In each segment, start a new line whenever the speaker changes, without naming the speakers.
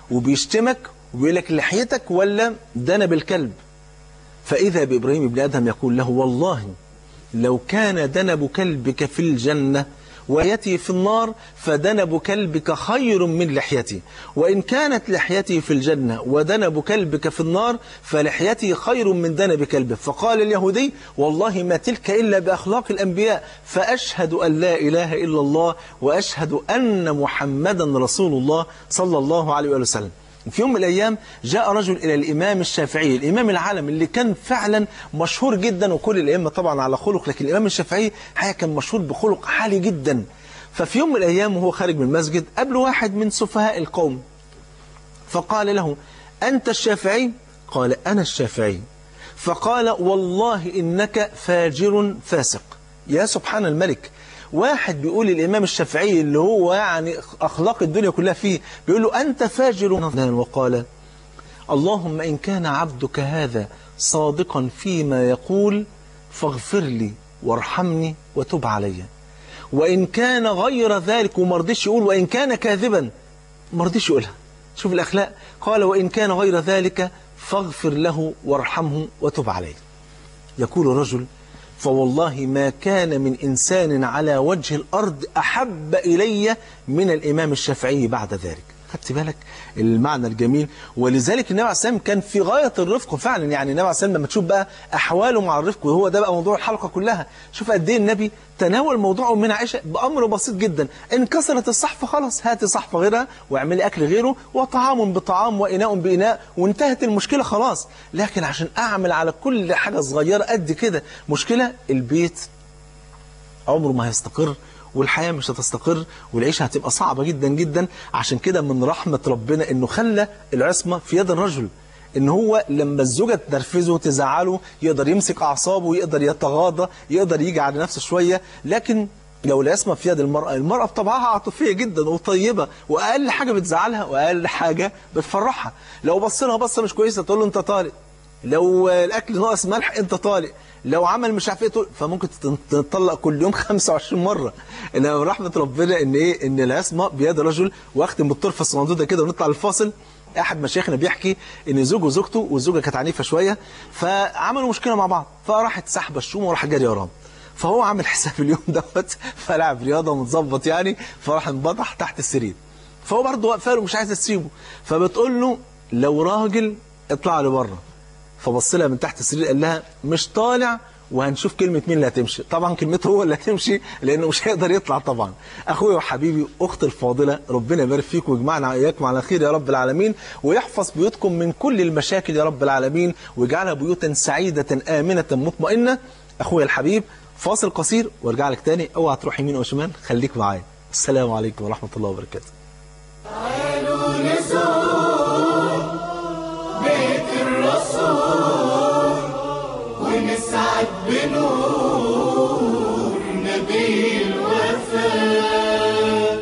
وبيشتمك وبيقول لك لحيتك ولا دنب الكلب فإذا بإبراهيم بن آدم يقول له والله لو كان دنب كلبك في الجنة ويتي في النار فدنب كلبك خير من لحيتي وإن كانت لحيتي في الجنة ودنب كلبك في النار فلحيتي خير من دنب كلبه فقال اليهودي والله ما تلك إلا بأخلاق الأنبياء فأشهد أن لا إله إلا الله وأشهد أن محمدا رسول الله صلى الله عليه وآله وسلم في يوم من الأيام جاء رجل إلى الإمام الشافعي الإمام العالم اللي كان فعلا مشهور جدا وكل الأئمة طبعا على خلق لكن الإمام الشافعي حقيقة كان مشهور بخلق عالي جدا ففي يوم من الأيام وهو خارج من المسجد قابل واحد من سفهاء القوم فقال له أنت الشافعي قال أنا الشافعي فقال والله إنك فاجر فاسق يا سبحان الملك واحد بيقول الإمام الشافعي اللي هو يعني أخلاق الدنيا كلها فيه بيقول له أنت فاجر وقال اللهم إن كان عبدك هذا صادقا فيما يقول فاغفر لي وارحمني وتب علي وإن كان غير ذلك ومرضيش يقول وإن كان كاذبا مرضيش يقولها شوف الأخلاق قال وإن كان غير ذلك فاغفر له وارحمه وتب عليه يقول الرجل فوالله ما كان من إنسان على وجه الأرض أحب إلي من الإمام الشافعي بعد ذلك خدت بالك المعنى الجميل ولذلك النبي عليه السلام كان في غاية الرفق فعلا يعني النبي عليه السلام لما تشوف بقى أحواله مع الرفق وهو ده بقى موضوع الحلقة كلها شوف قد ايه النبي تناول موضوعه من عائشة بأمر بسيط جدا إن كسرت الصحفة خلاص هاتي صحفة غيرها واعملي أكل غيره وطعام بطعام وإناء بإناء وانتهت المشكلة خلاص لكن عشان أعمل على كل حاجة صغيرة قد كده مشكلة البيت عمره ما هيستقر والحياة مش هتستقر والعيشة هتبقى صعبة جدا جدا عشان كده من رحمة ربنا انه خلى العصمة في يد الرجل ان هو لما الزوجة تنرفزه تزعله يقدر يمسك اعصابه يقدر يتغاضى يقدر يجي على نفسه شوية لكن لو العصمة في يد المرأة المرأة بطبعها عاطفية جدا وطيبة وأقل حاجة بتزعلها وأقل حاجة بتفرحها لو بص لها بصة مش كويسة تقول له أنت طالق لو الأكل ناقص ملح أنت طالق لو عمل مش عارف ايه تقول فممكن تطلق كل يوم 25 مرة انما رحمة ربنا ان ايه ان العصمة بيد الرجل واختم بالطرفة الصندوقة كده ونطلع الفاصل احد مشايخنا بيحكي ان زوجه وزوجته والزوجة كانت عنيفة شوية فعملوا مشكلة مع بعض فراحت سحبة الشومة وراح جاري وراهم فهو عامل حساب اليوم دوت فلعب رياضة ومتظبط يعني فراح انبطح تحت السرير فهو برضه واقفه له مش عايز تسيبه فبتقول له لو راجل اطلع لي بره فبص لها من تحت السرير قال لها مش طالع وهنشوف كلمة مين اللي هتمشي طبعا كلمته هو اللي هتمشي لأنه مش هيقدر يطلع طبعا أخوي وحبيبي أختي الفاضلة ربنا يبارك فيكم ويجمعنا إياكم على خير يا رب العالمين ويحفظ بيوتكم من كل المشاكل يا رب العالمين ويجعلها بيوتا سعيدة آمنة مطمئنة أخويا الحبيب فاصل قصير وارجع لك تاني اوعى تروح يمين او شمال خليك معايا السلام عليكم ورحمة الله وبركاته
تعالوا نزور بيت الرسول ونسعد بنور نبي الوفاء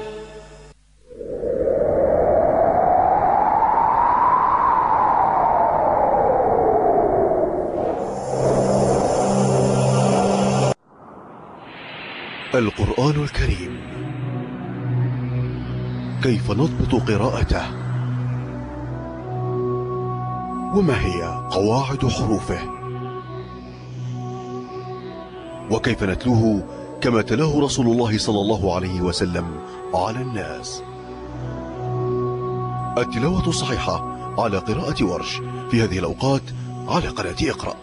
القرآن الكريم كيف نضبط قراءته وما هي قواعد حروفه وكيف نتلوه كما تلاه رسول الله صلى الله عليه وسلم على الناس التلاوة الصحيحة على قراءة ورش في هذه الأوقات على قناة اقرأ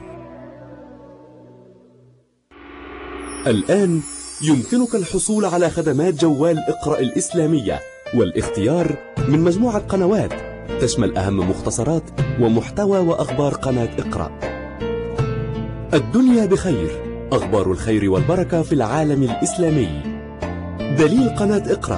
الآن يمكنك الحصول على خدمات جوال اقرأ الإسلامية والاختيار من مجموعة قنوات تشمل أهم مختصرات ومحتوى وأخبار قناة اقرأ الدنيا بخير أخبار الخير والبركة في العالم الإسلامي دليل قناة اقرأ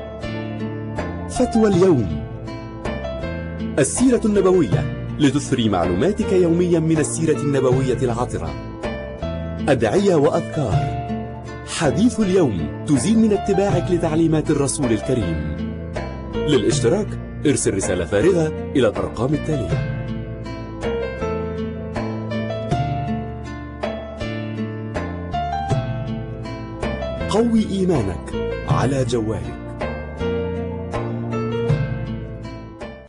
فتوى اليوم السيرة النبوية لتثري معلوماتك يوميا من السيرة النبوية العطرة أدعية وأذكار حديث اليوم تزيل من اتباعك لتعليمات الرسول الكريم للاشتراك ارسل رسالة فارغة إلى الأرقام التالية قوي إيمانك على جوالك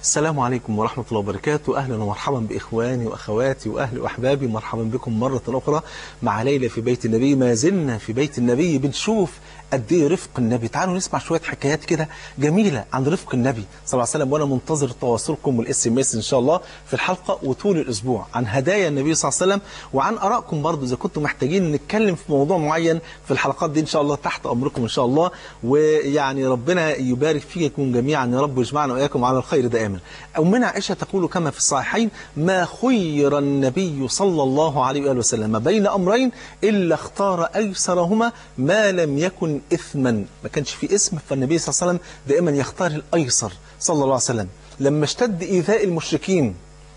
السلام عليكم ورحمة الله وبركاته أهلا ومرحبا بإخواني وأخواتي وأهلي وأحبابي مرحبا بكم مرة أخرى مع ليلى في بيت النبي ما زلنا في بيت النبي بنشوف قد ايه رفق النبي تعالوا نسمع شوية حكايات كده جميلة عن رفق النبي صلى الله عليه وسلم وأنا منتظر تواصلكم والاس ام اس إن شاء الله في الحلقة وطول الأسبوع عن هدايا النبي صلى الله عليه وسلم وعن آرائكم برضو إذا كنتم محتاجين نتكلم في موضوع معين في الحلقات دي إن شاء الله تحت أمركم إن شاء الله ويعني ربنا يبارك فيكم جميعا يا رب ويجمعنا وإياكم على الخير دائما أمنا عائشة تقول كما في الصحيحين ما خير النبي صلى الله عليه وآله وسلم بين أمرين إلا اختار أيسرهما ما لم يكن إثما ما كانش في اسم فالنبي صلى الله عليه وسلم دائما يختار الأيسر صلى الله عليه وسلم لما اشتد إيذاء المشركين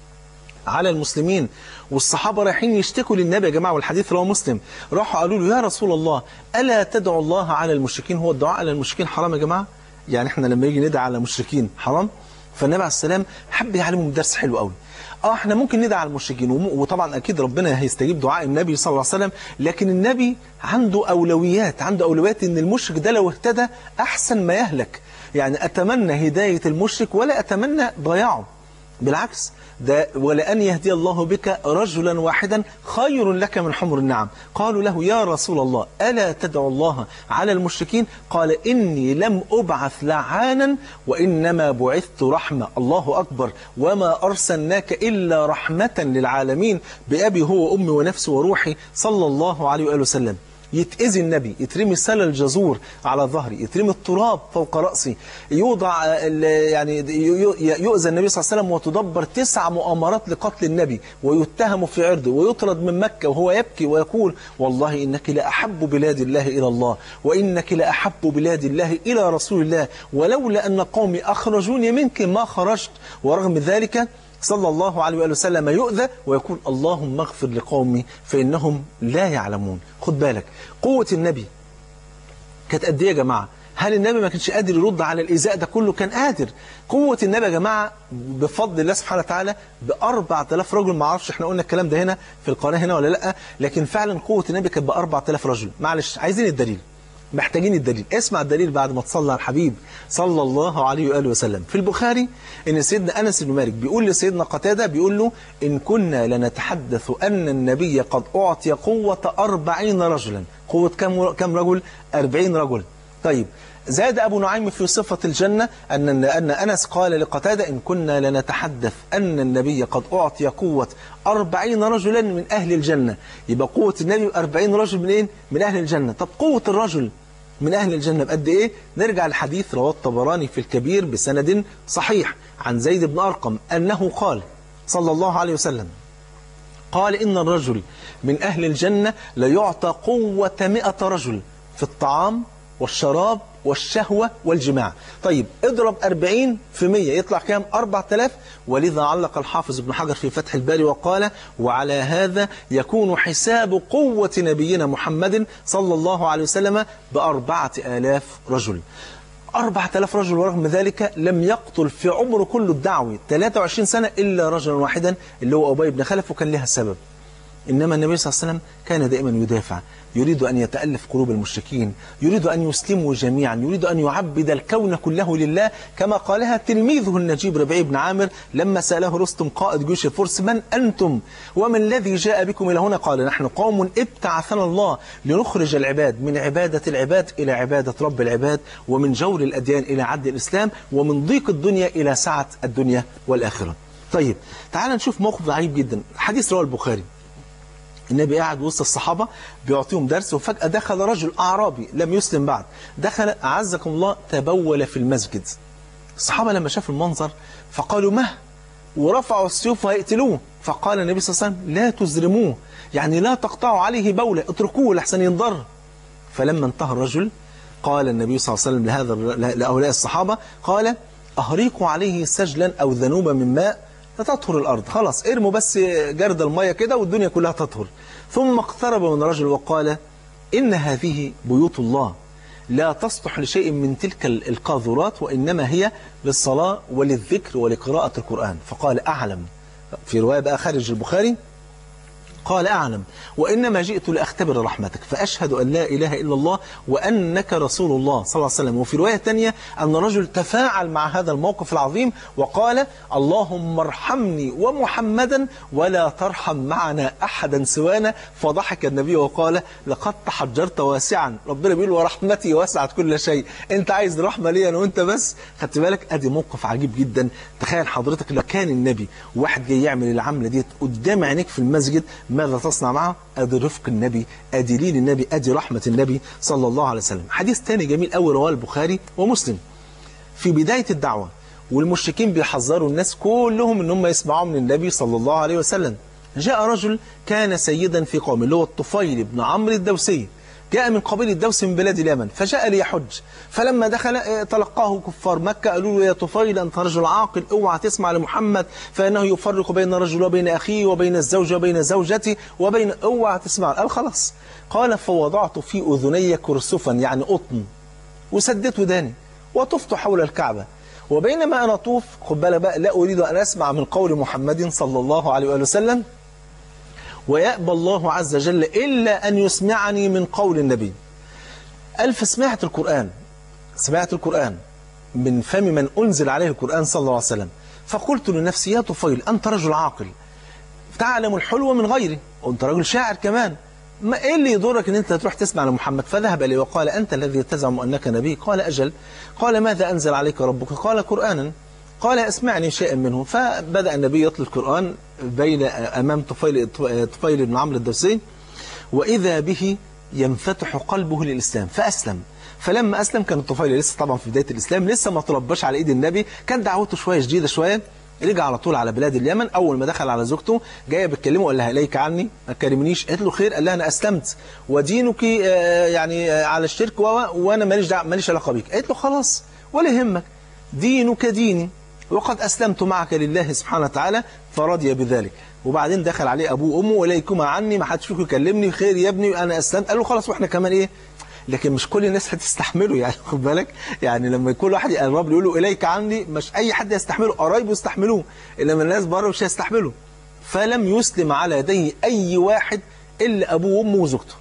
على المسلمين والصحابة رايحين يشتكوا للنبي يا جماعة والحديث رواه مسلم راحوا قالوا له يا رسول الله ألا تدعو الله على المشركين هو الدعاء على المشركين حرام يا جماعة يعني احنا لما يجي ندعي على مشركين حرام فالنبي عليه السلام حب يعلمهم درس حلو قوي اه احنا ممكن ندعي على المشركين وم- وطبعا اكيد ربنا هيستجيب دعاء النبي صلى الله عليه وسلم لكن النبي عنده اولويات عنده اولويات ان المشرك ده لو اهتدى احسن ما يهلك يعني اتمنى هداية المشرك ولا اتمنى ضياعه بالعكس ده ولأن يهدي الله بك رجلا واحدا خير لك من حمر النعم قالوا له يا رسول الله ألا تدعو الله على المشركين قال إني لم أبعث لعانا وإنما بعثت رحمة الله أكبر وما أرسلناك إلا رحمة للعالمين بأبي هو وأمي ونفسي وروحي صلى الله عليه وآله وسلم يتأذي النبي يترمي سل الجزور على ظهري يترمي التراب فوق رأسي يوضع ال- يعني ي- ي- يؤذى النبي صلى الله عليه وسلم وتدبر تسع مؤامرات لقتل النبي ويتهم في عرضه ويطرد من مكة وهو يبكي ويقول والله إنك لأحب بلاد الله إلى الله وإنك لأحب بلاد الله إلى رسول الله ولولا أن قومي أخرجوني منك ما خرجت ورغم ذلك صلى الله عليه وآله وسلم يؤذى ويقول اللهم اغفر لقومي فإنهم لا يعلمون خد بالك قوة النبي كانت قد ايه يا جماعة هل النبي ما كانش قادر يرد على الإيذاء ده كله كان قادر قوة النبي يا جماعة بفضل الله سبحانه وتعالى ب 4000 رجل ما اعرفش احنا قلنا الكلام ده هنا في القناة هنا ولا لا لكن فعلا قوة النبي كانت ب 4000 رجل معلش عايزين الدليل محتاجين الدليل اسمع الدليل بعد ما تصلى على الحبيب صلى الله عليه وآله وسلم في البخاري ان سيدنا أنس بن مالك بيقول لسيدنا قتادة بيقول له إن كنا لنتحدث أن النبي قد أعطي قوة أربعين رجلا قوة كم, كم رجل أربعين رجل طيب زاد أبو نعيم في صفة الجنة أن أن أنس قال لقتادة إن كنا لنتحدث أن النبي قد أعطي قوة أربعين رجلا من أهل الجنة يبقى قوة النبي أربعين رجل من إيه؟ من أهل الجنة طب قوة الرجل من أهل الجنة بقد إيه؟ نرجع لحديث رواه الطبراني في الكبير بسند صحيح عن زيد بن أرقم أنه قال صلى الله عليه وسلم قال إن الرجل من أهل الجنة ليعطى قوة مئة رجل في الطعام والشراب والشهوة والجماع طيب اضرب 40 في 100 يطلع كام 4000 ولذا علق الحافظ ابن حجر في فتح الباري وقال وعلى هذا يكون حساب قوة نبينا محمد صلى الله عليه وسلم بأربعة آلاف رجل أربعة آلاف رجل ورغم ذلك لم يقتل في عمره كله الدعوي 23 سنة إلا رجلا واحدا اللي هو أبي بن خلف وكان لها سبب إنما النبي صلى الله عليه وسلم كان دائما يدافع يريد أن يتألف قلوب المشركين يريد أن يسلموا جميعا يريد أن يعبد الكون كله لله كما قالها تلميذه النجيب ربيع بن عامر لما سأله رستم قائد جيوش الفرس من أنتم وما الذي جاء بكم إلى هنا قال نحن قوم ابتعثنا الله لنخرج العباد من عبادة العباد إلى عبادة رب العباد ومن جور الأديان إلى عد الإسلام ومن ضيق الدنيا إلى سعة الدنيا والآخرة طيب تعال نشوف موقف عجيب جدا حديث رواه البخاري النبي قاعد وسط الصحابة بيعطيهم درس وفجأة دخل رجل أعرابي لم يسلم بعد دخل أعزكم الله تبول في المسجد الصحابة لما شافوا المنظر فقالوا مه ورفعوا السيوف وهيقتلوه فقال النبي صلى الله عليه وسلم لا تزرموه يعني لا تقطعوا عليه بولة اتركوه لحسن ينضر فلما انتهى الرجل قال النبي صلى الله عليه وسلم لهذا لهؤلاء الصحابة قال أهريقوا عليه سجلا أو ذنوبا من ماء فتطهر الأرض خلاص ارموا بس جرد المية كده والدنيا كلها تطهر ثم اقترب من رجل وقال إن هذه بيوت الله لا تصلح لشيء من تلك القاذورات وإنما هي للصلاة وللذكر ولقراءة القرآن فقال أعلم في رواية بقى خارج البخاري قال أعلم وإنما جئت لأختبر رحمتك فأشهد أن لا إله إلا الله وأنك رسول الله صلى الله عليه وسلم وفي رواية تانية أن رجل تفاعل مع هذا الموقف العظيم وقال اللهم ارحمني ومحمدا ولا ترحم معنا أحدا سوانا فضحك النبي وقال لقد تحجرت واسعا ربنا بيقول ورحمتي وسعت كل شيء أنت عايز رحمة لي أنا وأنت بس خدت بالك أدي موقف عجيب جدا تخيل حضرتك لو كان النبي واحد جاي يعمل العملة ديت قدام عينيك في المسجد ماذا تصنع معه ادي رفق النبي ادي لين النبي ادي رحمة النبي صلى الله عليه وسلم حديث تاني جميل قوي رواه البخاري ومسلم في بداية الدعوة والمشركين بيحذروا الناس كلهم ان هم يسمعوا من النبي صلى الله عليه وسلم جاء رجل كان سيدا في قومه اللي هو الطفيل بن عمرو الدوسي جاء من قبيل الدوس من بلاد اليمن فجاء ليحج فلما دخل آه، تلقاه كفار مكة قالوا له يا طفيل أنت رجل عاقل اوعى تسمع لمحمد فإنه يفرق بين الرجل وبين أخيه وبين الزوج وبين زوجتي وبين اوعى تسمع قال خلاص قال فوضعت في أذني كرسفا يعني قطن وسدت وداني وطفت حول الكعبة وبينما أنا أطوف خد بالك بقى لا أريد أن أسمع من قول محمد صلى الله عليه وآله وسلم ويأبى الله عز وجل إلا أن يسمعني من قول النبي ألف سمعت القرآن سمعت القرآن من فم من أنزل عليه القرآن صلى الله عليه وسلم فقلت لنفسي يا طفيل أنت رجل عاقل تعلم الحلو من غيري وأنت رجل شاعر كمان ما إيه اللي يضرك أن أنت تروح تسمع لمحمد فذهب إليه وقال أنت الذي تزعم أنك نبي قال أجل قال ماذا أنزل عليك ربك قال قرآنا قال اسمعني شيئا منه فبدأ النبي يطلب القرآن بين أمام طفيل, طفيل بن عمرو الدوسي وإذا به ينفتح قلبه للإسلام فأسلم فلما أسلم كان الطفيل لسه طبعا في بداية الإسلام لسه ما ترباش على إيد النبي كان دعوته شوية شديدة شوية رجع على طول على بلاد اليمن أول ما دخل على زوجته جاية بتكلمه قال لها إليك عني ما تكلمنيش قالت له خير قال لها أنا أسلمت ودينك آه، يعني آه، على الشرك و- وأنا ماليش دع- ماليش علاقة بيك قالت له خلاص ولا يهمك دينك ديني وقد أسلمت معك لله سبحانه وتعالى فرضي بذلك وبعدين دخل عليه أبوه وأمه وإليكما عني ما حدش فيكم يكلمني خير يا ابني أنا أسلمت قال له خلاص وإحنا كمان إيه لكن مش كل الناس هتستحمله يعني خد بالك يعني لما كل واحد يقرب له يقول له اليك عني مش اي حد يستحمله قرايبه يستحملوه انما الناس بره مش هيستحملوا فلم يسلم على يديه اي واحد الا ابوه وامه وزوجته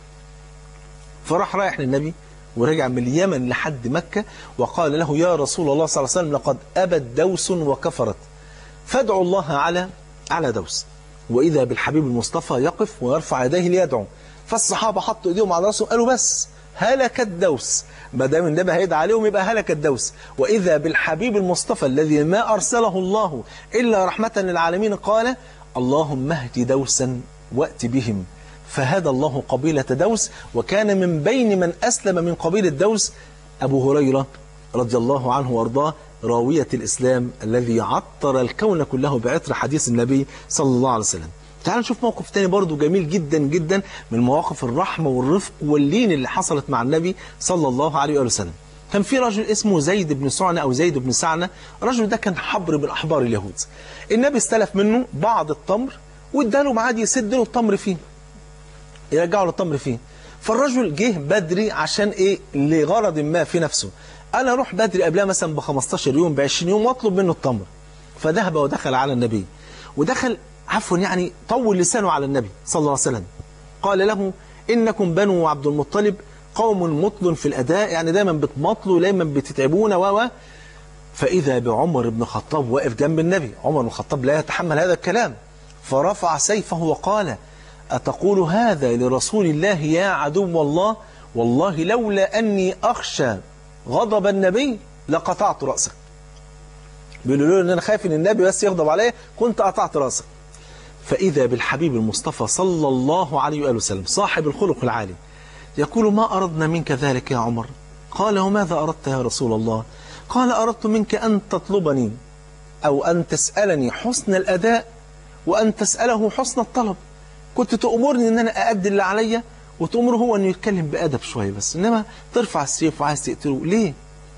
فراح رايح للنبي ورجع من اليمن لحد مكة وقال له يا رسول الله صلى الله عليه وسلم لقد أبت دوس وكفرت فادعوا الله على على دوس وإذا بالحبيب المصطفى يقف ويرفع يديه ليدعو فالصحابة حطوا إيديهم على رأسهم قالوا بس هلك الدوس ما دام النبي هيدعى عليهم يبقى هلك الدوس وإذا بالحبيب المصطفى الذي ما أرسله الله إلا رحمة للعالمين قال اللهم اهد دوسا وأت بهم فهدى الله قبيلة دوس وكان من بين من أسلم من قبيلة دوس أبو هريرة رضي الله عنه وارضاه راوية الإسلام الذي عطر الكون كله بعطر حديث النبي صلى الله عليه وسلم تعالوا نشوف موقف تاني برضو جميل جدا جدا من مواقف الرحمة والرفق واللين اللي حصلت مع النبي صلى الله عليه وآله وسلم كان في رجل اسمه زيد بن سعنة أو زيد بن سعنة الرجل ده كان حبر من أحبار اليهود النبي استلف منه بعض التمر واداله معاد يسد له التمر فيه يرجعوا له التمر فيه فالرجل جه بدري عشان ايه لغرض ما في نفسه انا اروح بدري قبلها مثلا ب 15 يوم ب 20 يوم واطلب منه التمر فذهب ودخل على النبي ودخل عفوا يعني طول لسانه على النبي صلى الله عليه وسلم قال له انكم بنو عبد المطلب قوم مطل في الاداء يعني دايما بتمطلوا دايما بتتعبون و و فاذا بعمر بن الخطاب واقف جنب النبي عمر بن الخطاب لا يتحمل هذا الكلام فرفع سيفه وقال أتقول هذا لرسول الله يا عدو الله والله لولا أني أخشى غضب النبي لقطعت رأسك بيقولوا له ان انا خايف ان النبي بس يغضب عليا كنت قطعت راسك فاذا بالحبيب المصطفى صلى الله عليه واله وسلم صاحب الخلق العالي يقول ما اردنا منك ذلك يا عمر قال وماذا اردت يا رسول الله قال اردت منك ان تطلبني او ان تسالني حسن الاداء وان تساله حسن الطلب كنت تأمرني ان انا أأدي اللي عليا وتأمره هو انه يتكلم بأدب شوية بس انما ترفع السيف وعايز تقتله ليه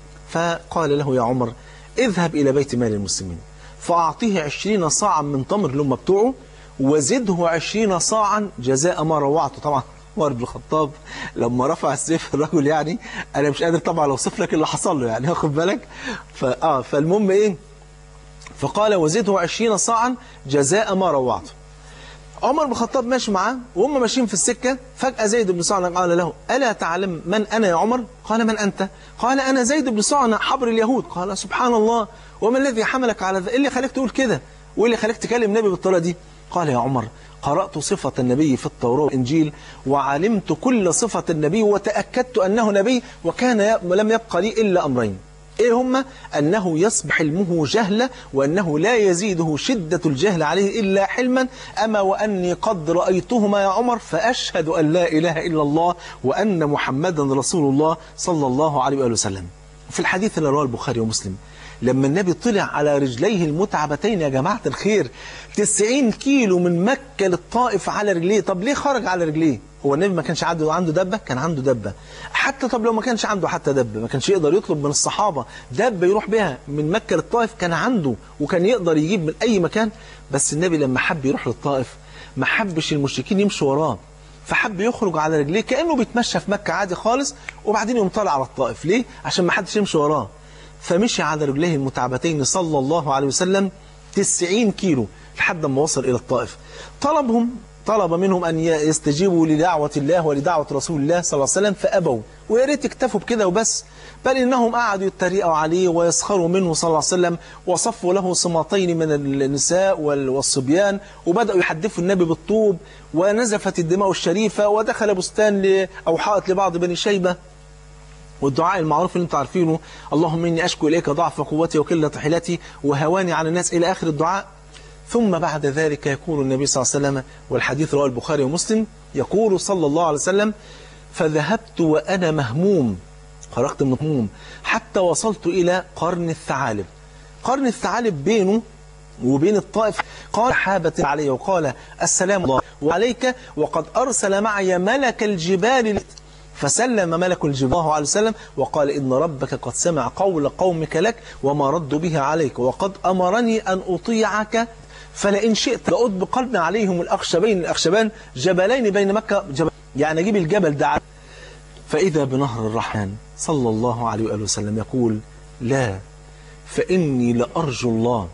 فقال له يا عمر اذهب إلى بيت مال المسلمين فأعطيه عشرين صاعا من تمر اللي هم بتوعه وزده عشرين صاعا جزاء ما روعته طبعا عمر بن الخطاب لما رفع السيف الرجل يعني انا مش قادر طبعا اوصف لك اللي حصل له يعني واخد بالك فاه فالمهم ايه فقال وزده عشرين صاعا جزاء ما روعته عمر بن الخطاب ماشي معاه وهم ماشيين في السكة فجأة زيد بن صعنة قال له ألا تعلم من أنا يا عمر قال من أنت قال أنا زيد بن صعنة حبر اليهود قال سبحان الله وما الذي حملك على ذا إيه اللي خليك تقول كده وإيه اللي خليك تكلم النبي بالطريقة دي قال يا عمر قرأت صفة النبي في التوراة والإنجيل وعلمت كل صفة النبي وتأكدت أنه نبي وكان ي- ولم يبقى لي إلا أمرين إيه هما؟ أنه يصبح علمه جهلا وأنه لا يزيده شدة الجهل عليه إلا حلما أما وأني قد رأيتهما يا عمر فأشهد أن لا إله إلا الله وأن محمدا رسول الله صلى الله عليه وآله وسلم في الحديث اللي رواه البخاري ومسلم لما النبي طلع على رجليه المتعبتين يا جماعة الخير 90 كيلو من مكة للطائف على رجليه طب ليه خرج على رجليه هو النبي ما كانش عنده عنده دبة كان عنده دبة حتى طب لو ما كانش عنده حتى دبة ما كانش يقدر يطلب من الصحابة دبة يروح بها من مكة للطائف كان عنده وكان يقدر يجيب من أي مكان بس النبي لما حب يروح للطائف ما حبش المشركين يمشوا وراه فحب يخرج على رجليه كأنه بيتمشى في مكة عادي خالص وبعدين يقوم طالع على الطائف ليه؟ عشان ما حدش يمشي وراه فمشي على رجليه المتعبتين صلى الله عليه وسلم 90 كيلو لحد ما وصل إلى الطائف طلبهم طلب منهم أن يستجيبوا لدعوة الله ولدعوة رسول الله صلى الله عليه وسلم فأبوا ويا ريت اكتفوا بكده وبس بل إنهم قعدوا يتريقوا عليه ويسخروا منه صلى الله عليه وسلم وصفوا له صماتين من النساء وال- والصبيان وبدأوا يحدفوا النبي بالطوب ونزفت الدماء الشريفة ودخل بستان ل- أو حائط لبعض بني شيبة والدعاء المعروف اللي انتم عارفينه اللهم اني اشكو اليك ضعف قوتي وقله حيلتي وهواني على الناس الى اخر الدعاء ثم بعد ذلك يقول النبي صلى الله عليه وسلم والحديث رواه البخاري ومسلم يقول صلى الله عليه وسلم فذهبت وانا مهموم خرجت من مهموم حتى وصلت الى قرن الثعالب قرن الثعالب بينه وبين الطائف قال حابة علي وقال السلام الله وعليك وقد أرسل معي ملك الجبال فسلم ملك الجبال الله عليه وسلم وقال إن ربك قد سمع قول قومك لك وما ردوا به عليك وقد أمرني أن أطيعك فلئن شئت لأطبقن عليهم الأخشبين الأخشبان جبلين بين مكة جبل يعني أجيب الجبل ده فإذا بنهر الرحمن صلى الله عليه وآله وسلم يقول لا فإني لأرجو الله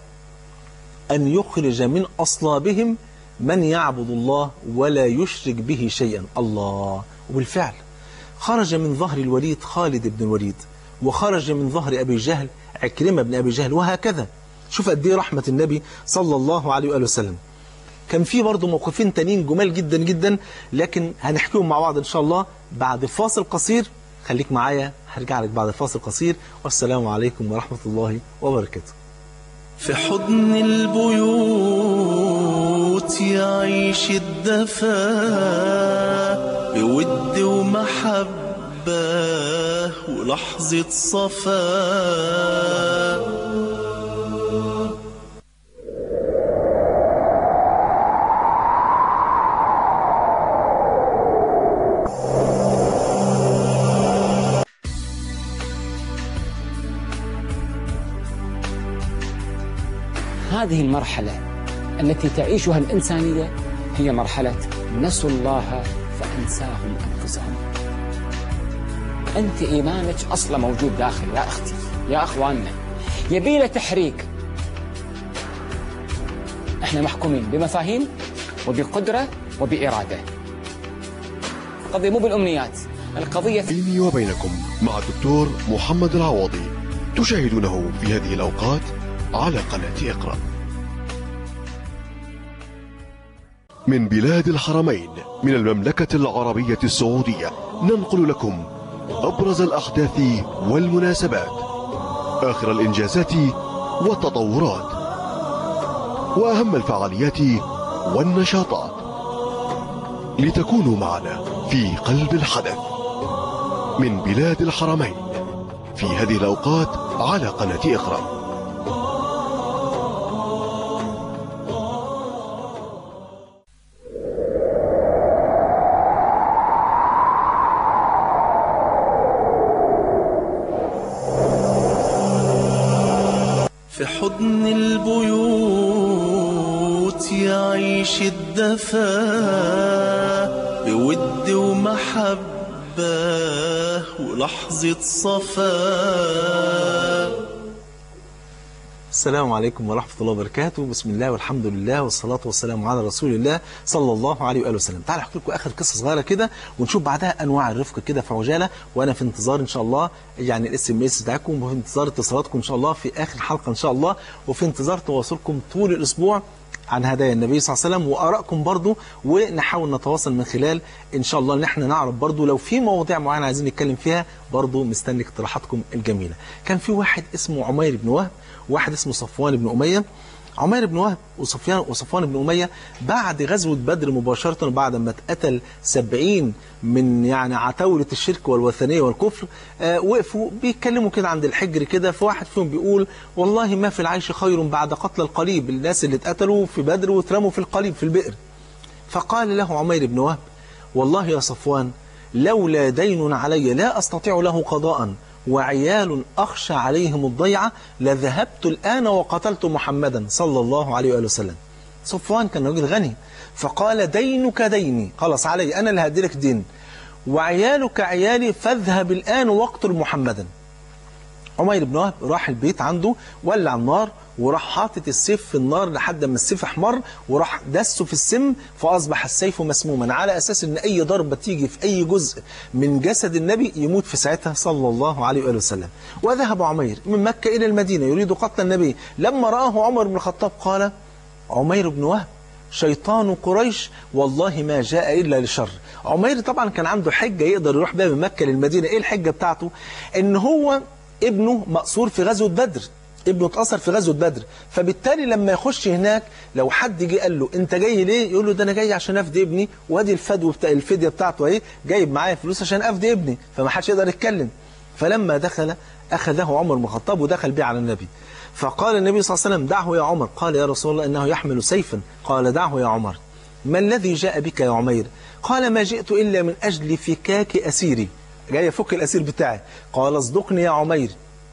أن يخرج من أصلابهم من يعبد الله ولا يشرك به شيئا الله وبالفعل خرج من ظهر الوليد خالد بن الوليد وخرج من ظهر أبي جهل عكرمة بن أبي جهل وهكذا شوف قد ايه رحمة النبي صلى الله عليه وآله وسلم كان في برضه موقفين تانيين جمال جدا جدا لكن هنحكيهم مع بعض إن شاء الله بعد فاصل قصير خليك معايا هرجع لك بعد فاصل قصير والسلام عليكم ورحمة الله وبركاته
في حضن البيوت يعيش الدفا بود ومحبة ولحظة صفا
هذه المرحلة التي تعيشها الإنسانية هي مرحلة نسوا الله فأنساهم أنفسهم أنت إيمانك أصلا موجود داخل يا أختي يا أخواننا يبي له تحريك احنا محكومين بمفاهيم وبقدرة وبإرادة القضية مو بالأمنيات القضية في
بيني وبينكم مع الدكتور محمد العوضي تشاهدونه في هذه الأوقات على قناة اقرأ من بلاد الحرمين من المملكة العربية السعودية ننقل لكم أبرز الأحداث والمناسبات آخر الإنجازات والتطورات وأهم الفعاليات والنشاطات لتكونوا معنا في قلب الحدث من بلاد الحرمين في هذه الأوقات على قناة اقرأ
في حضن البيوت يعيش الدفا بود ومحبة ولحظة صفا
السلام عليكم ورحمة الله وبركاته بسم الله والحمد لله والصلاة والسلام على رسول الله صلى الله عليه وآله وسلم تعالوا أحكي لكم آخر قصة صغيرة كده ونشوف بعدها أنواع الرفق كده في عجالة وأنا في انتظار إن شاء الله يعني الاس ام اس بتاعكم وفي انتظار اتصالاتكم إن شاء الله في آخر حلقة إن شاء الله وفي انتظار تواصلكم طول الأسبوع عن هدايا النبي صلى الله عليه وسلم وآرائكم برضو ونحاول نتواصل من خلال إن شاء الله إن احنا نعرف برضو لو في مواضيع معينة عايزين نتكلم فيها برضو مستني اقتراحاتكم الجميلة كان في واحد اسمه عمير بن وهب وواحد اسمه صفوان بن أمية عمير بن وهب وصفيان وصفوان بن أمية بعد غزوة بدر مباشرة بعد ما اتقتل سبعين من يعني عتاولة الشرك والوثنية والكفر آه وقفوا بيتكلموا كده عند الحجر كده فواحد فيهم بيقول والله ما في العيش خير بعد قتل القليب الناس اللي اتقتلوا في بدر واترموا في القليب في البئر فقال له عمير بن وهب والله يا صفوان لولا دين علي لا أستطيع له قضاء وعيال أخشى عليهم الضيعة لذهبت الآن وقتلت محمدا صلى الله عليه وآله وسلم صفوان كان راجل غني فقال دينك ديني خلاص علي أنا اللي هدي لك دين وعيالك عيالي فاذهب الآن واقتل محمدا عمير بن وهب راح البيت عنده ولع النار وراح حاطط السيف في النار لحد ما السيف احمر وراح دسه في السم فاصبح السيف مسموما على اساس ان اي ضربه تيجي في اي جزء من جسد النبي يموت في ساعتها صلى الله عليه واله وسلم وذهب عمير من مكه الى المدينه يريد قتل النبي لما راه عمر بن الخطاب قال عمير بن وهب شيطان قريش والله ما جاء إلا لشر عمير طبعا كان عنده حجة يقدر يروح بها من مكة للمدينة إيه الحجة بتاعته إن هو ابنه مقصور في غزوة بدر ابنه اتأثر في غزوة بدر فبالتالي لما يخش هناك لو حد جه قال له انت جاي ليه يقول له ده انا جاي عشان افدي ابني وادي الفدو بتاع الفدية بتاعته اهي جايب معايا فلوس عشان افدي ابني فما حدش يقدر يتكلم فلما دخل اخذه عمر بن الخطاب ودخل به على النبي فقال النبي صلى الله عليه وسلم دعه يا عمر قال يا رسول الله انه يحمل سيفا قال دعه يا عمر ما الذي جاء بك يا عمير قال ما جئت الا من اجل فكاك اسيري جاي افك الاسير بتاعي قال اصدقني يا عمير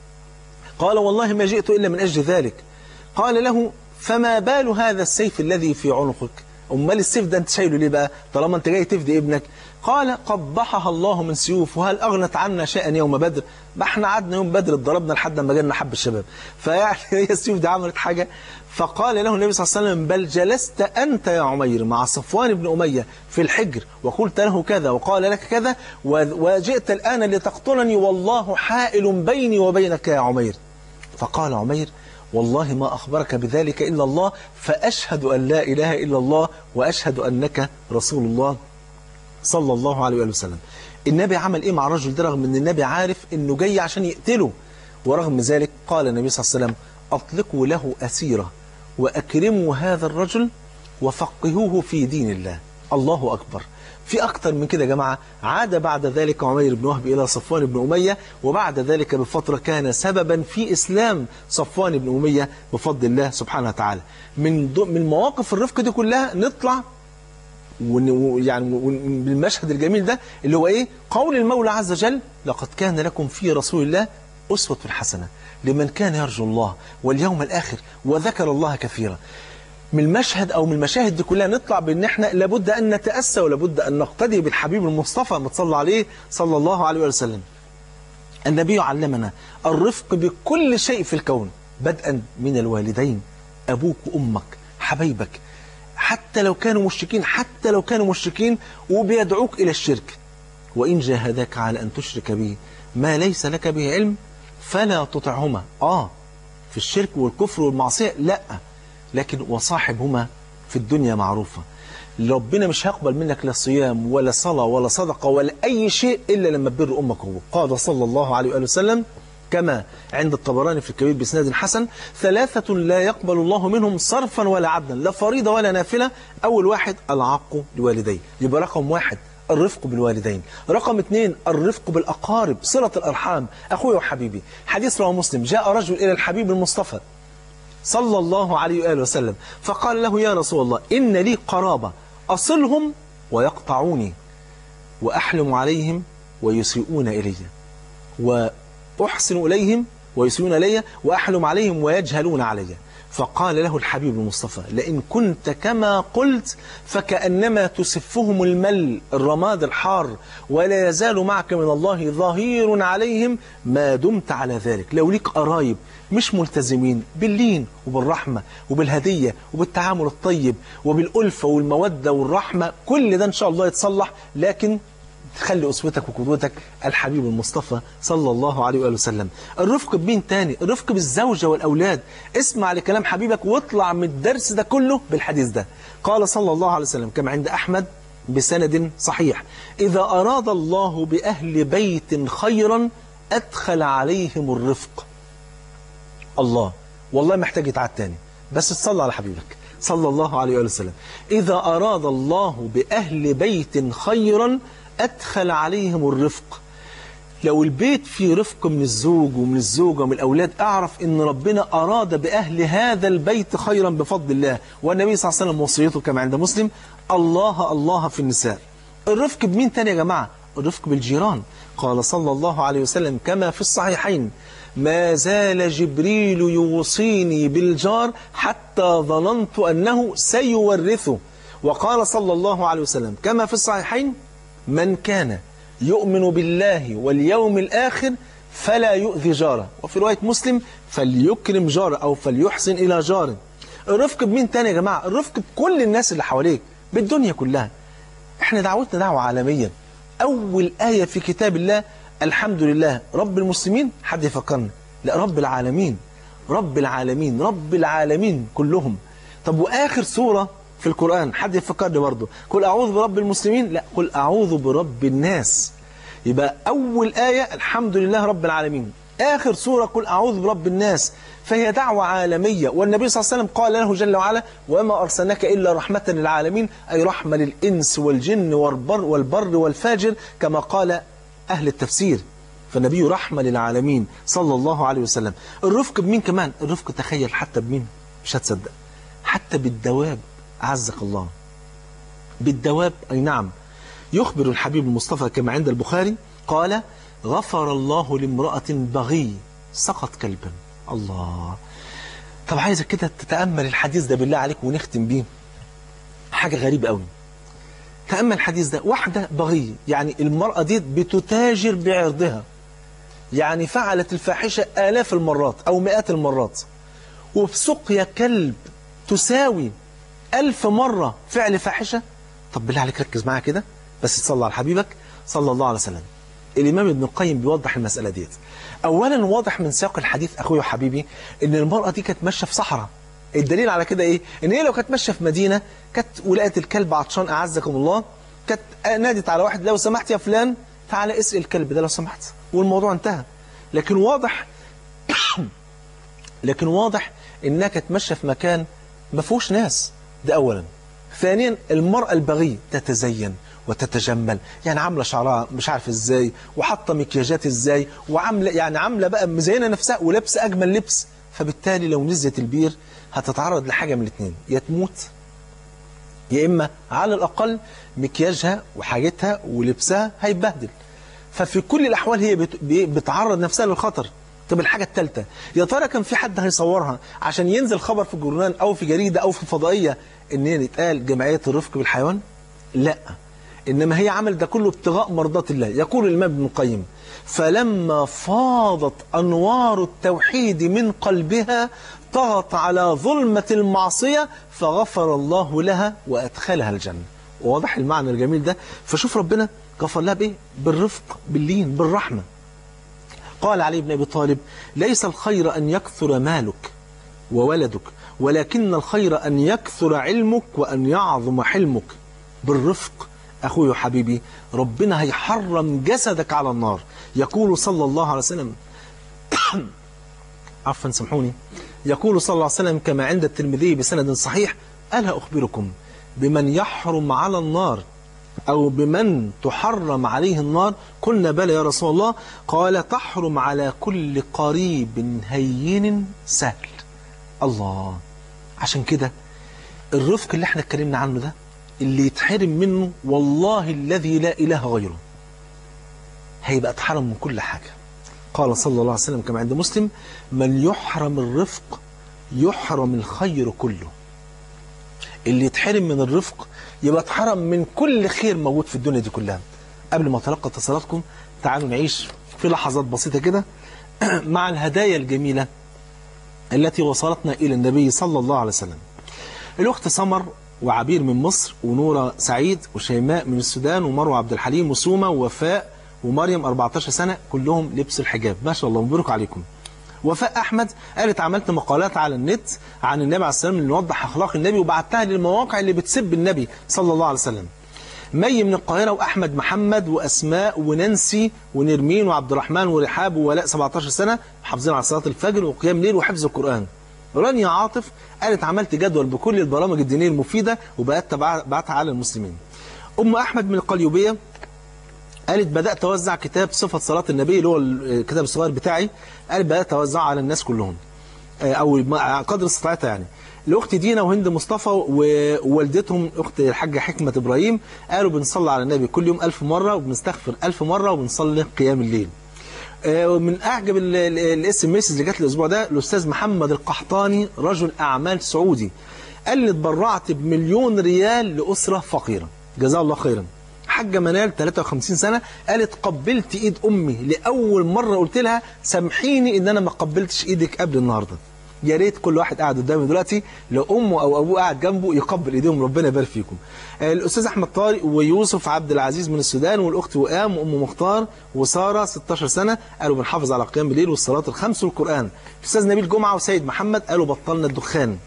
قال والله ما جئت إلا من أجل ذلك قال له فما بال هذا السيف الذي في عنقك أمال السيف ده أنت شايله ليه بقى طالما أنت جاي تفدي ابنك قال قبحها الله من سيوف وهل أغنت عنا شيئا يوم بدر ما احنا قعدنا يوم بدر اتضربنا لحد ما جالنا حب الشباب فيعني هي السيوف دي عملت حاجة فقال له النبي صلى الله عليه وسلم بل جلست أنت يا عمير مع صفوان بن أمية في الحجر وقلت له كذا وقال لك كذا وجئت الآن لتقتلني والله حائل بيني وبينك يا عمير فقال عمير والله ما أخبرك بذلك إلا الله فأشهد أن لا إله إلا الله وأشهد أنك رسول الله صلى الله عليه وآله وسلم النبي عمل إيه مع الرجل ده رغم أن النبي عارف أنه جاي عشان يقتله ورغم ذلك قال النبي صلى الله عليه وسلم أطلقوا له أسيرة وأكرموا هذا الرجل وفقهوه في دين الله الله أكبر في أكتر من كده يا جماعة عاد بعد ذلك عمير بن وهب إلى صفوان بن أمية وبعد ذلك بفترة كان سببا في إسلام صفوان بن أمية بفضل الله سبحانه وتعالى من من مواقف الرفق دي كلها نطلع يعني بالمشهد الجميل ده اللي هو إيه قول المولى عز وجل لقد كان لكم في رسول الله أسوة حسنة لمن كان يرجو الله واليوم الآخر وذكر الله كثيرا من المشهد أو من المشاهد دي كلها نطلع بأن احنا لابد أن نتأسى ولابد أن نقتدي بالحبيب المصطفى متصلى عليه صلى الله عليه وسلم النبي علمنا الرفق بكل شيء في الكون بدءا من الوالدين أبوك وأمك حبايبك حتى لو كانوا مشركين حتى لو كانوا مشركين وبيدعوك إلى الشرك وإن جاهداك على أن تشرك به ما ليس لك به علم فلا تطعهما آه في الشرك والكفر والمعصية لأ لكن وصاحبهما في الدنيا معروفة ربنا مش هيقبل منك لا صيام ولا صلاة ولا صدقة ولا أي شيء إلا لما تبر أمك وأبوك قال صلى الله عليه وآله وسلم كما عند الطبراني في الكبير بإسناد حسن ثلاثة لا يقبل الله منهم صرفا ولا عدلا لا فريضة ولا نافلة أول واحد العق لوالديه يبقى رقم واحد الرفق بالوالدين رقم اثنين الرفق بالأقارب صلة الأرحام أخوي وحبيبي حديث رواه مسلم جاء رجل إلى الحبيب المصطفى صلى الله عليه وآله وسلم فقال له يا رسول الله إن لي قرابة أصلهم ويقطعوني وأحلم عليهم ويسيئون إلي وأحسن إليهم ويسيئون إلي وأحلم عليهم ويجهلون علي فقال له الحبيب المصطفى لئن كنت كما قلت فكأنما تسفهم المل الرماد الحار ولا يزال معك من الله ظهير عليهم ما دمت على ذلك لو ليك قرايب مش ملتزمين باللين وبالرحمة وبالهدية وبالتعامل الطيب وبالألفة والمودة والرحمة كل ده إن شاء الله يتصلح لكن تخلي أسوتك وقدوتك الحبيب المصطفى صلى الله عليه وآله وسلم الرفق بمين تاني الرفق بالزوجة والأولاد اسمع لكلام حبيبك واطلع من الدرس ده كله بالحديث ده قال صلى الله عليه وسلم كما عند أحمد بسند صحيح إذا أراد الله بأهل بيت خيرا أدخل عليهم الرفق الله والله محتاج يتعاد تاني بس تصلى على حبيبك صلى الله عليه وآله وسلم إذا أراد الله بأهل بيت خيرا أدخل عليهم الرفق لو البيت فيه رفق من الزوج ومن الزوجة ومن الأولاد أعرف أن ربنا أراد بأهل هذا البيت خيرا بفضل الله والنبي صلى الله عليه وسلم وصيته كما عند مسلم الله الله في النساء الرفق بمين تاني يا جماعة الرفق بالجيران قال صلى الله عليه وسلم كما في الصحيحين ما زال جبريل يوصيني بالجار حتى ظننت أنه سيورثه وقال صلى الله عليه وسلم كما في الصحيحين من كان يؤمن بالله واليوم الآخر فلا يؤذي جاره وفي رواية مسلم فليكرم جاره أو فليحسن إلى جاره الرفق بمين تاني يا جماعة الرفق بكل الناس اللي حواليك بالدنيا كلها احنا دعوتنا دعوة عالمية أول آية في كتاب الله الحمد لله رب المسلمين حد يفكرنا لا رب العالمين رب العالمين رب العالمين كلهم طب وآخر سورة في القرآن حد يفكرني برضه قل أعوذ برب المسلمين لا قل أعوذ برب الناس يبقى أول آية الحمد لله رب العالمين آخر سورة قل أعوذ برب الناس فهي دعوة عالمية والنبي صلى الله عليه وسلم قال له جل وعلا وما أرسلناك إلا رحمة للعالمين أي رحمة للإنس والجن والبر, والبر والفاجر كما قال أهل التفسير فالنبي رحمة للعالمين صلى الله عليه وسلم الرفق بمين كمان الرفق تخيل حتى بمين مش هتصدق حتى بالدواب أعزك الله بالدواب أي نعم يخبر الحبيب المصطفى كما عند البخاري قال غفر الله لامرأة بغي سقط كلبا الله طب عايزك كده تتأمل الحديث ده بالله عليك ونختم بيه حاجة غريبة قوي تأمل الحديث ده واحدة بغي يعني المرأة دي بتتاجر بعرضها يعني فعلت الفاحشة آلاف المرات أو مئات المرات وبسقيا كلب تساوي ألف مرة فعل فاحشة طب بالله عليك ركز معايا كده بس تصلى على حبيبك صلى الله عليه وسلم الإمام ابن القيم بيوضح المسألة ديت أولا واضح من سياق الحديث أخوي وحبيبي إن المرأة دي كانت ماشية في صحراء الدليل على كده إيه إن هي لو كانت ماشية في مدينة كانت ولقت الكلب عطشان أعزكم الله كانت نادت على واحد لو سمحت يا فلان تعالى اسقي الكلب ده لو سمحت والموضوع انتهى لكن واضح لكن واضح إنها كانت ماشية في مكان ما فيهوش ناس ده أولا ثانيا المرأة البغي تتزين وتتجمل يعني عاملة شعرها مش عارف ازاي وحاطة مكياجات ازاي وعاملة يعني عاملة بقى مزينة نفسها ولابسة أجمل لبس فبالتالي لو نزلت البير هتتعرض لحاجة من الاثنين يا تموت يا إما على الأقل مكياجها وحاجتها ولبسها هيتبهدل ففي كل الأحوال هي بت- بتعرض نفسها للخطر طب الحاجة الثالثة يا ترى كان في حد هيصورها عشان ينزل خبر في الجورنال أو في جريدة أو في فضائية إن هي يتقال جمعية الرفق بالحيوان لا إنما هي عمل ده كله ابتغاء مرضات الله يقول الإمام ابن القيم فلما فاضت أنوار التوحيد من قلبها طغت على ظلمة المعصية فغفر الله لها وأدخلها الجنة واضح المعنى الجميل ده فشوف ربنا غفر لها بإيه بالرفق باللين بالرحمة قال علي بن أبي طالب ليس الخير أن يكثر مالك وولدك ولكن الخير أن يكثر علمك وأن يعظم حلمك بالرفق أخوي وحبيبي ربنا هيحرم جسدك على النار يقول صلى الله عليه وسلم عفوا سامحوني يقول صلى الله عليه وسلم كما عند الترمذي بسند صحيح ألا أخبركم بمن يحرم على النار أو بمن تحرم عليه النار قلنا بلى يا رسول الله قال تحرم على كل قريب هين سهل الله عشان كده الرفق اللي احنا اتكلمنا عنه ده اللي يتحرم منه والله الذي لا إله غيره هيبقى اتحرم من كل حاجة قال صلى الله عليه وسلم كما عند مسلم من يحرم الرفق يحرم الخير كله اللي يتحرم من الرفق يبقى اتحرم من كل خير موجود في الدنيا دي كلها قبل ما اتلقى اتصالاتكم تعالوا نعيش في لحظات بسيطة كده مع الهدايا الجميلة التي وصلتنا إلى النبي صلى الله عليه وسلم الأخت سمر وعبير من مصر ونورة سعيد وشيماء من السودان ومروة عبد الحليم وسومة ووفاء ومريم 14 سنة كلهم لبسوا الحجاب ما شاء الله مبروك عليكم وفاء أحمد قالت عملت مقالات على النت عن النبي عليه السلام اللي نوضح أخلاق النبي وبعتها للمواقع اللي بتسب النبي صلى الله عليه وسلم مي من القاهرة وأحمد محمد وأسماء ونانسي ونرمين وعبد الرحمن ورحاب وولاء 17 سنة حافظين على صلاة الفجر وقيام ليل وحفظ القرآن رانيا عاطف قالت عملت جدول بكل البرامج الدينية المفيدة وبقت بعتها على المسلمين أم أحمد من القليوبية قالت بدأت أوزع كتاب صفة صلاة النبي اللي هو الكتاب الصغير بتاعي قالت بدأت أوزعه على الناس كلهم أو قدر استطاعتها يعني الأخت دينا وهند مصطفى ووالدتهم أخت الحاجة حكمة إبراهيم قالوا بنصلي على النبي كل يوم ألف مرة وبنستغفر ألف مرة وبنصلي قيام الليل من أعجب الاس ام اس اللي جات الأسبوع ده الأستاذ محمد القحطاني رجل أعمال سعودي قال لي اتبرعت بمليون ريال لأسرة فقيرة جزاه الله خيرا حاجة منال 53 سنة قالت قبلت ايد امي لأول مرة قلت لها سامحيني ان انا ما قبلتش ايدك قبل النهاردة يا ريت كل واحد قاعد قدامي دلوقتي لو امه او ابوه قاعد جنبه يقبل ايديهم ربنا يبارك فيكم الاستاذ احمد طارق ويوسف عبد العزيز من السودان والاخت وئام وام مختار وساره 16 سنه قالوا بنحافظ على قيام الليل والصلاه الخمس والقران الاستاذ نبيل جمعه وسيد محمد قالوا بطلنا الدخان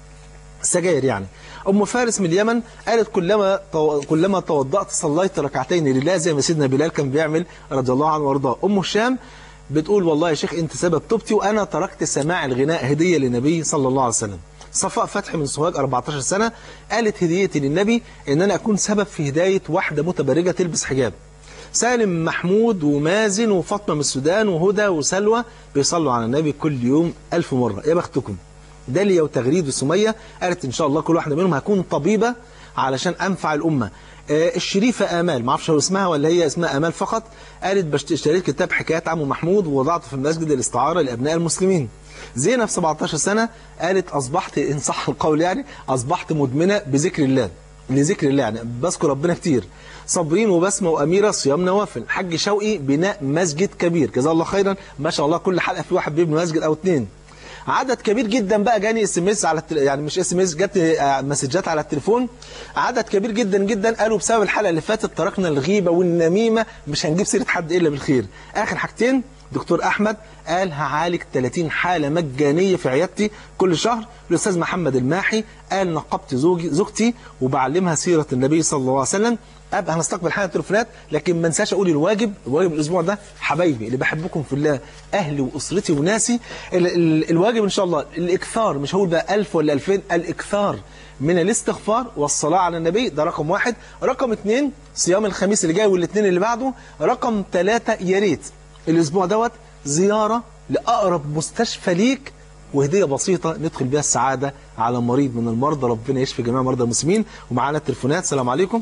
السجاير يعني أم فارس من اليمن قالت كلما كلما توضأت صليت ركعتين لله زي ما سيدنا بلال كان بيعمل رضي الله عنه وارضاه أم هشام بتقول والله يا شيخ أنت سبب توبتي وأنا تركت سماع الغناء هدية للنبي صلى الله عليه وسلم صفاء فتحي من سوهاج 14 سنة قالت هديتي للنبي إن أنا أكون سبب في هداية واحدة متبرجة تلبس حجاب سالم محمود ومازن وفاطمة من السودان وهدى وسلوى بيصلوا على النبي كل يوم ألف مرة يا بختكم داليا وتغريد وسمية قالت إن شاء الله كل واحدة منهم هكون طبيبة علشان أنفع الأمة آه الشريفة آمال ما اعرفش هو اسمها ولا هي اسمها آمال فقط قالت اشتريت كتاب حكايات عمو محمود ووضعته في المسجد الاستعارة لأبناء المسلمين زينب 17 سنة قالت أصبحت إن صح القول يعني أصبحت مدمنة بذكر الله لذكر الله يعني بذكر ربنا كتير صابرين وبسمة وأميرة صيام نوافل حج شوقي بناء مسجد كبير جزاه الله خيرا ما شاء الله كل حلقة في واحد بيبني مسجد أو اتنين عدد كبير جدا بقى جاني اس ام اس على التل... يعني مش اس ام اس جت مسجات على التليفون عدد كبير جدا جدا قالوا بسبب الحلقه اللي فاتت تركنا الغيبه والنميمه مش هنجيب سيره حد الا بالخير اخر حاجتين دكتور احمد قال هعالج 30 حاله مجانيه في عيادتي كل شهر الاستاذ محمد الماحي قال نقبت زوجي زوجتي وبعلمها سيره النبي صلى الله عليه وسلم ابقى هنستقبل حاله التليفونات لكن ما انساش اقول الواجب الواجب الاسبوع ده حبايبي اللي بحبكم في الله اهلي واسرتي وناسي ال ال الواجب ان شاء الله الاكثار مش هقول بقى 1000 ولا 2000 الاكثار من الاستغفار والصلاه على النبي ده رقم واحد رقم اثنين صيام الخميس اللي جاي والاثنين اللي بعده رقم ثلاثة يا ريت الاسبوع دوت زياره لاقرب مستشفى ليك وهدية بسيطة ندخل بها السعادة على مريض من المرضى ربنا يشفي جميع مرضى المسلمين ومعانا التليفونات السلام عليكم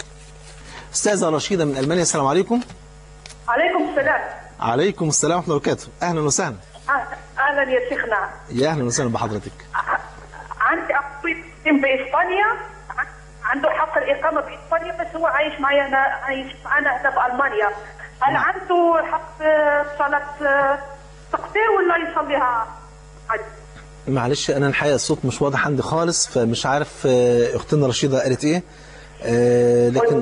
أستاذة رشيدة من ألمانيا السلام عليكم
عليكم السلام
عليكم السلام ورحمة الله وبركاته أهلا وسهلا
أهلا يا شيخنا
يا أهلا وسهلا بحضرتك
عندي أخوي بإسبانيا عنده حق الإقامة بإسبانيا بس هو عايش معي أنا عايش معنا هنا بألمانيا هل عنده حق صلاة تقصير ولا يصليها عادي؟
معلش أنا الحقيقة الصوت مش واضح عندي خالص فمش عارف أختنا رشيدة قالت إيه آه لكن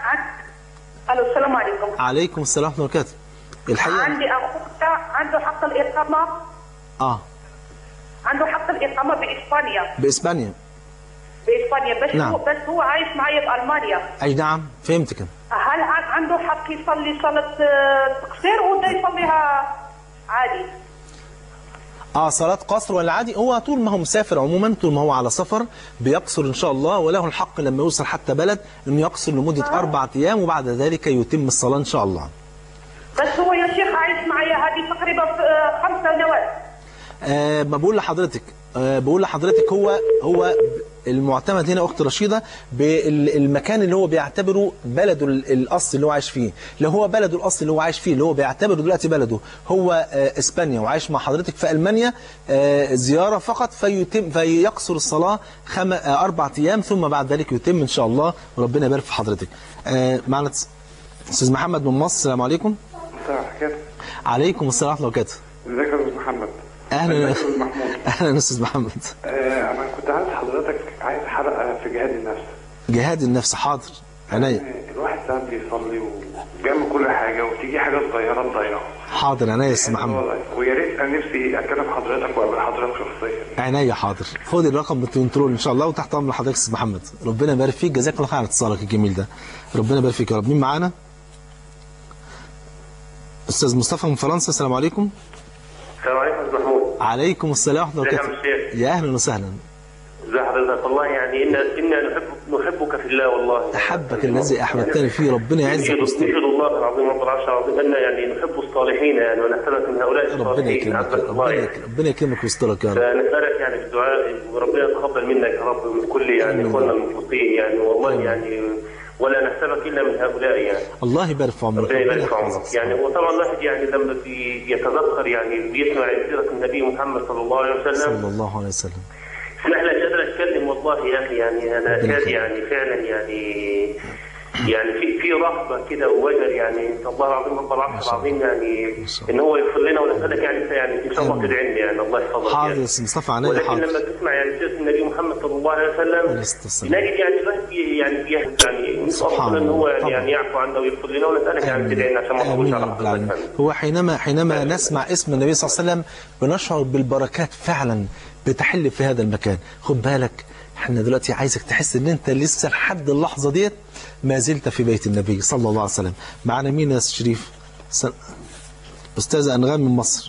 الو السلام عليكم
عليكم السلام ورحمه الله وبركاته الحقيقه
عندي اخوك عنده حق الاقامه
اه
عنده حق الاقامه باسبانيا
باسبانيا
باسبانيا بس
نعم.
هو بس هو عايش معي بالمانيا
اي نعم فهمتك
هل عنده حق يصلي صلاه تقصير ولا يصليها عادي
اه صلاة قصر ولا عادي هو طول ما هو مسافر عموما طول ما هو على سفر بيقصر ان شاء الله وله الحق لما يوصل حتى بلد انه يقصر لمدة
آه.
اربع ايام وبعد ذلك يتم الصلاة ان شاء الله
بس هو يا شيخ عايش معي هذه تقريبا خمس سنوات
آه ما بقول لحضرتك آه بقول لحضرتك هو هو المعتمد هنا اخت رشيده بالمكان اللي هو بيعتبره بلده ال- الاصل اللي هو عايش فيه لو هو بلده الاصل اللي هو عايش فيه اللي هو بيعتبره دلوقتي بلده هو آه، اسبانيا وعايش مع حضرتك في المانيا آه، زياره فقط فيتم فيقصر الصلاه خم... آه، اربع ايام ثم بعد ذلك يتم ان شاء الله وربنا يبارك في حضرتك آه، معنا استاذ محمد من مصر السلام عليكم
مساء حكاية
عليكم السلام ورحمه الله وبركاته
ازيك يا استاذ محمد
اهلا
ازيك يا استاذ محمود
اهلا استاذ محمد
آه انا كنت عايز حضرتك عايز حلقه في جهاد النفس
جهاد النفس حاضر عينيا
آه، الواحد ساعات بيصلي وبيعمل كل حاجه وتيجي حاجه صغيره تضيعه
حاضر عينيا يا استاذ محمد
والله. ويا ريت انا نفسي اكلم حضرتك واقابل حضرتك شخصيا
عينيا حاضر خد الرقم بالكنترول ان شاء الله وتحت امر حضرتك يا استاذ محمد ربنا يبارك فيك جزاك الله خير على اتصالك الجميل ده ربنا يبارك فيك يا رب مين معانا استاذ مصطفى من فرنسا السلام عليكم
السلام عليكم استاذ محمود
عليكم السلام ورحمه الله
ازيك يا
وبركاته
عم الشيخ
يا اهلا وسهلا
ازي حضرتك والله يعني انا انا نحب نحبك في الله والله
احبك الذي احببتني فيه ربنا يعزك
نشهد
ويسترك
نشهد الله العظيم رب العرش العظيم ان يعني نحب الصالحين يعني ونحسبك من هؤلاء
ربنا
الصالحين
يكرمك
عبدك الله
ربنا
يعني
يكرمك ربنا يكرمك ويسترك يا رب
فنسالك يعني بالدعاء وربنا يتقبل منك يا رب من كل يعني
آمين.
اخواننا المخلصين يعني والله يعني ولا نحسبك الا من هؤلاء يعني
الله يبارك في عمرك
ربنا
ربنا
يبارك في عمرك
يحفظك
يعني هو طبعا الواحد يعني لما بيتذكر يعني بيسمع سيره النبي محمد صلى الله عليه وسلم
صلى الله عليه وسلم
اسمح لي مش قادر اتكلم والله يا اخي يعني انا
ربنا
كاد
يخليك.
يعني فعلا يعني يعني في في رهبه كده ووجل يعني الله العظيم رب العرش العظيم يعني
ما شاء الله.
ان هو يغفر لنا ونسالك يعني انت يعني ان شاء الله
آمين.
تدعي لنا يعني الله يحفظك
حاضر
يعني.
يا استاذ مصطفى عينيا
ولكن
حاضر
لما تسمع يعني سيره النبي محمد صلى الله عليه وسلم
عليه الصلاة والسلام.
نجد يعني الواحد بي- يعني بيهدى يعني نسال
سبحان
ربنا ان هو
الله.
يعني, يعني يعفو عنا ويغفر لنا ونسالك يعني تدعي لنا عشان ما نطولش
آمين يا
على
رب العالمين
حضرتك
هو حينما حينما نسمع اسم النبي صلى الله عليه وسلم بنشعر بالبركات فعلا بتحل في هذا المكان خد بالك احنا دلوقتي عايزك تحس ان انت لسه لحد اللحظه ديت ما زلت في بيت النبي صلى الله عليه وسلم معنا مين يا أستاذ شريف س... استاذه انغام من مصر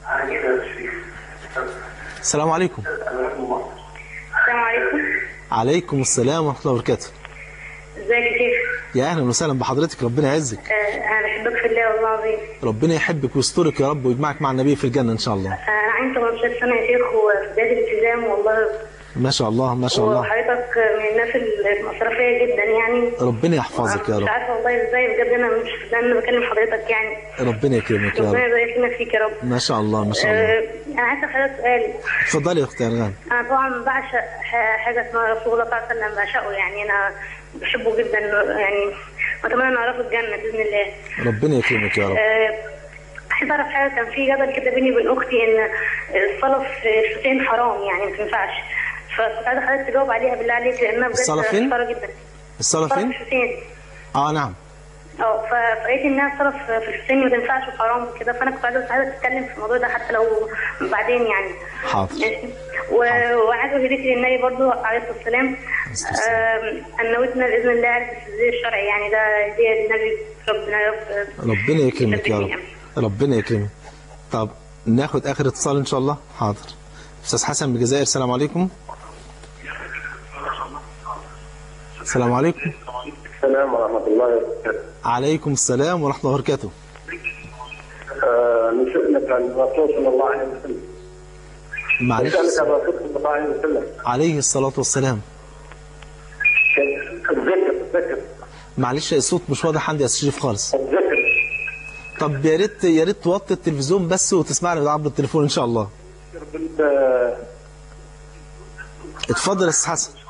السلام عليكم
السلام عليكم
عليكم السلام ورحمه الله وبركاته
ازيك يا شيخ
يا اهلا وسهلا بحضرتك ربنا يعزك
آه، انا بحبك في الله والله العظيم
ربنا يحبك ويسترك يا رب ويجمعك مع النبي في الجنه ان شاء الله
آه، انا عندي 18 سنه يا شيخ وفي بدايه الالتزام والله
ما شاء الله ما شاء الله
وحضرتك من الناس المؤثره فيا جدا يعني
ربنا يحفظك يا
مش
رب
عارفه والله ازاي بجد انا مش ده انا بكلم حضرتك يعني
ربنا يكرمك يا
ربنا
رب
يبارك لنا فيك يا رب
ما شاء الله ما شاء الله
آه، انا عايزه اسالك سؤال
اتفضلي يا اختي انغام
انا طبعا بعشق ح- حاجه اسمها رسول الله صلى الله عليه وسلم بعشقه يعني انا بحبه جدا يعني واتمنى ان اعرفه الجنه باذن الله
ربنا يكرمك يا رب
آه، عايز اعرف حاجه كان في جدل كده بيني وبين اختي ان الصلاه في الشتين حرام يعني ما تنفعش فكنت عايزه حضرتك تجاوب عليها بالله عليك لانها بجد
الصلاة فين؟
محتاره جدا
الصلاة
الصلاه
فين؟
في الشتين
اه نعم
اه ف- فلقيت انها الصلاه في في الحسين ما تنفعش وحرام وكده فانا كنت عايزه عايزه اتكلم في الموضوع ده حتى لو بعدين يعني
حاضر
ماشي و- وعايزه اهديك للنبي برضو عليه الصلاه والسلام آم، ان نويتنا باذن الله على التسجيل الشرعي يعني ده هديه للنبي ربنا يا رب
ربنا يكرمك يا رب
يشفيك.
ربنا يكرمك طب ناخد اخر اتصال ان شاء الله حاضر استاذ حسن من الجزائر السلام عليكم السلام عليكم
السلام ورحمه الله وبركاته
عليكم السلام ورحمه الله وبركاته
نسالك عن الرسول صلى الله عليه وسلم
معلش
نسالك عن الرسول صلى الله عليه وسلم
عليه الصلاه والسلام
الذكر الذكر
معلش الصوت مش واضح عندي يا استاذ شريف خالص
الذكر
طب يا ريت يا ريت توطي التلفزيون بس وتسمعني عبر التليفون ان شاء الله
بال-
اتفضل يا استاذ حسن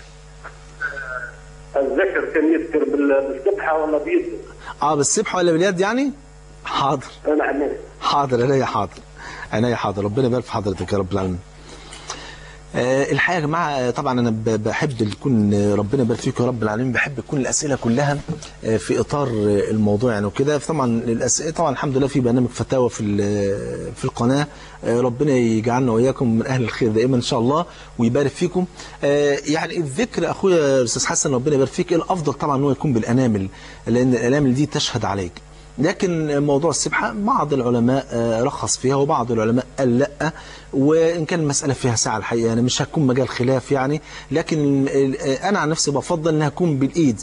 الذكر كان يذكر بال- بالسبحه ولا بيد
اه بالسبحه ولا باليد يعني حاضر
نعم
حاضر عينيا حاضر عينيا حاضر ربنا يبارك في حضرتك يا رب العالمين آه، الحقيقه يا جماعه آه، طبعا انا ب- بحب يكون آه، ربنا يبارك فيكم يا رب العالمين بحب تكون الاسئله كلها آه، في اطار آه، الموضوع يعني وكده طبعا الاسئله طبعا الحمد لله في برنامج فتاوى في ال- في القناه آه، ربنا يجعلنا واياكم من اهل الخير دائما ان شاء الله ويبارك فيكم آه، يعني الذكر اخويا الاستاذ حسن ربنا يبارك فيك الافضل طبعا ان هو يكون بالانامل لان الانامل دي تشهد عليك لكن موضوع السبحة بعض العلماء آه، رخص فيها وبعض العلماء قال لا وإن كان المسألة فيها ساعة الحقيقة يعني مش هتكون مجال خلاف يعني لكن ال- آه، أنا عن نفسي بفضل أنها تكون بالإيد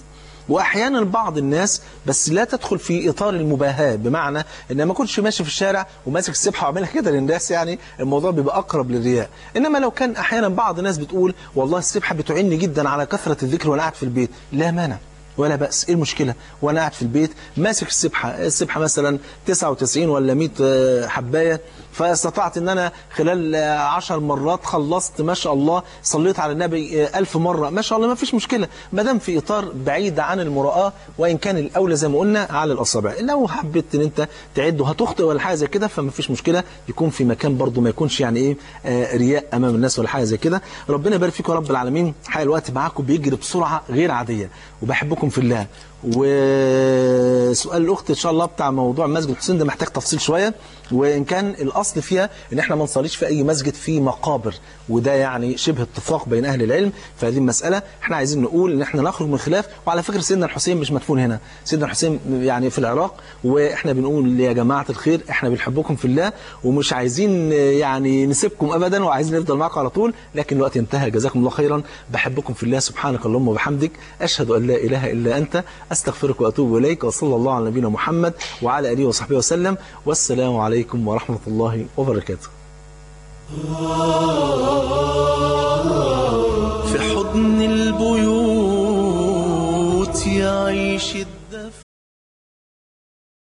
واحيانا بعض الناس بس لا تدخل في اطار المباهاه بمعنى ان ما كنتش ماشي في الشارع وماسك السبحه وعاملها كده للناس يعني الموضوع بيبقى اقرب للرياء انما لو كان احيانا بعض الناس بتقول والله السبحه بتعني جدا على كثره الذكر وانا قاعد في البيت لا مانع ولا بأس ايه المشكلة وانا قاعد في البيت ماسك السبحة السبحة مثلا 99 ولا 100 آه، حباية فاستطعت ان انا خلال آه، 10 مرات خلصت ما شاء الله صليت على النبي آه، ألف مرة ما شاء الله ما فيش مشكلة ما دام في اطار بعيد عن المراءة وان كان الاولى زي ما قلنا على الاصابع لو حبيت ان انت تعد وهتخطئ ولا حاجة زي كده فما فيش مشكلة يكون في مكان برضو ما يكونش يعني ايه آه، رياء امام الناس ولا حاجة زي كده ربنا يبارك فيكم يا رب العالمين حقيقة الوقت معاكم بيجري بسرعة غير عادية وبحبكم في الله وسؤال الاخت ان شاء الله بتاع موضوع مسجد الحسين ده محتاج تفصيل شويه وان كان الاصل فيها ان احنا ما نصليش في اي مسجد فيه مقابر وده يعني شبه اتفاق بين اهل العلم في هذه المساله احنا عايزين نقول ان احنا نخرج من خلاف وعلى فكره سيدنا الحسين مش مدفون هنا سيدنا الحسين يعني في العراق واحنا بنقول يا جماعه الخير احنا بنحبكم في الله ومش عايزين يعني نسيبكم ابدا وعايزين نفضل معاكم على طول لكن الوقت انتهى جزاكم الله خيرا بحبكم في الله سبحانك اللهم وبحمدك اشهد ان لا اله الا انت استغفرك واتوب اليك وصلى الله على نبينا محمد وعلى اله وصحبه وسلم والسلام عليكم ورحمه الله وبركاته